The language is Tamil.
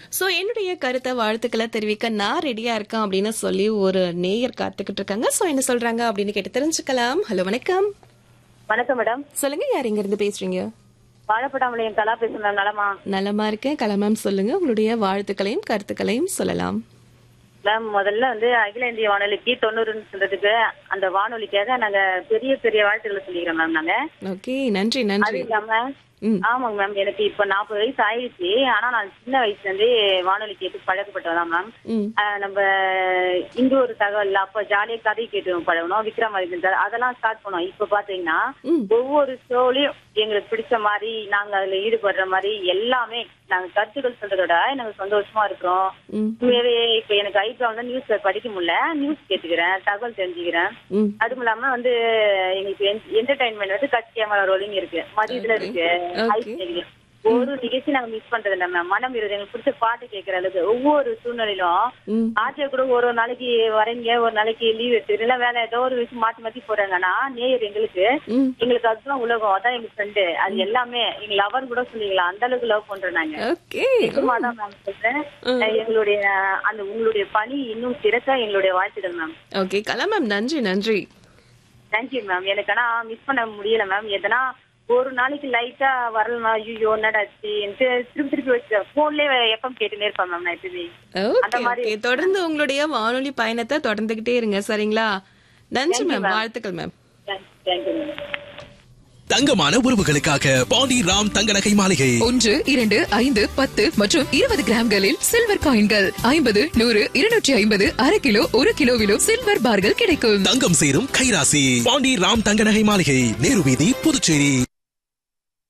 ஸோ என்னுடைய கருத்தை வாழ்த்துக்களை தெரிவிக்க நான் ரெடியா இருக்கேன் அப்படின்னு சொல்லி ஒரு நேயர் காத்துக்கிட்டு இருக்காங்க ஸோ என்ன சொல்றாங்க அப்படின்னு கேட்டு தெரிஞ்சுக்கலாம் ஹலோ வணக்கம் வணக்கம் மேடம் சொல்லுங்க யார் இங்க இருந்து பேசுறீங்க வாழைப்பட்டாமலையும் கலா பேசுறேன் நலமா நலமா இருக்கேன் கலமேம் சொல்லுங்க உங்களுடைய வாழ்த்துக்களையும் கருத்துக்களையும் சொல்லலாம் மேம் முதல்ல வந்து அகில இந்திய வானொலிக்கு தொண்ணூறுன்னு சொல்றதுக்கு அந்த வானொலிக்காக நாங்க பெரிய பெரிய வாழ்த்துக்களை சொல்லிக்கிறோம் மேம் நாங்க ஓகே நன்றி அது நன்றி இல்லாம ம். ஆமாங்க மேம் எனக்கு இப்ப நாற்பது வயசு ஆயிடுச்சு ஆனா நான் சின்ன வயசுல இருந்தே வானொலி கேட்டு பழக்கப்பட்டதான் மேம் ம் ஆஹ் நம்ம இங்க ஒரு தகவல் அப்ப ஜாலியா கதை கேட்டு பழகணும் விக்ரமாதித்தன் அதெல்லாம் ஸ்டார்ட் பண்ணோம் இப்ப பாத்தீங்கன்னா ம். ஒவ்வொரு ஷோலயும் எங்களுக்கு பிடிச்ச மாதிரி நாங்க அதுல ஈடுபடுற மாதிரி எல்லாமே நாங்க கருத்துக்கள் சொல்றதோட நாங்க சந்தோஷமா இருக்கிறோம் ம் உண்மையாவே இப்ப எனக்கு ஐடியா வந்து நியூஸ் படிக்க முடியல நியூஸ் கேட்டுக்கிறேன் தகவல் தெரிஞ்சுக்கிறேன் ம் அதுவும் இல்லாம வந்து எங்களுக்கு என்டர்டைன்மெண்ட் வந்து கட் கேமரா ரோலிங் இருக்கு மதியத்துல இருக்கு Okay. High speed. ஒரு நிகழ்ச்சி நாங்க மிஸ் பண்றது இல்ல மேம் மனம் இருது எங்களுக்கு பிடிச்ச பாட்டு கேட்கற அளவுக்கு ஒவ்வொரு சூழ்நிலையிலும் ம் ஆட்சியை கூட ஒரு ஒரு நாளைக்கு வரீங்க ஒரு நாளைக்கு லீவ் எடுத்து இல்ல வேலை ஏதோ ஒரு விஷயம் மாத்தி மாத்தி போறாங்கன்னா நேயர் எங்களுக்கு ம் எங்களுக்கு அதுதான் உலகம் அதான் எங்க ஃப்ரெண்டு அது எல்லாமே எங்க லவர் கூட சொல்லிக்கலாம் அந்த அளவுக்கு லவ் பண்றோம் நாங்க ஓகே நிஜமா தான் மேம் சொல்றேன் அஹ் எங்களுடைய அந்த உங்களுடைய பணி இன்னும் சிறக்க எங்களுடைய வாழ்த்துக்கள் மேம் ஓகே கலமேம் நன்றி நன்றி தேங்க்யூ மேம் எனக்கு ஆனா மிஸ் பண்ண முடியல மேம் எதனா ஒரு நாளைக்கு லைட்டா வரலனா ஐயோ என்னடாச்சு திருப்பி திருப்பி வச்சு போன்லயே எஃப்எம் கேட்டுனே இருப்பேன் மேம் நான் எப்பயுமே அந்த ஓகே மாதிரி ஓகே தொடர்ந்து உங்களுடைய வானொலி பயணத்தை தொடர்ந்துகிட்டே இருங்க சரிங்களா நன்றி மேம் வாழ்த்துக்கள் மேம் தேங்க்யூ மேம் தங்கமான உறவுகளுக்காக பாண்டி ராம் தங்க நகை மாளிகை ஒன்று இரண்டு ஐந்து பத்து மற்றும் இருபது கிராம்களில் சில்வர் காயின்கள் ஐம்பது நூறு இருநூற்றி ஐம்பது அரை கிலோ ஒரு கிலோவிலும் சில்வர் பார்கள் கிடைக்கும் தங்கம் சேரும் கைராசி பாண்டி ராம் தங்க நகை மாளிகை நேரு வீதி புதுச்சேரி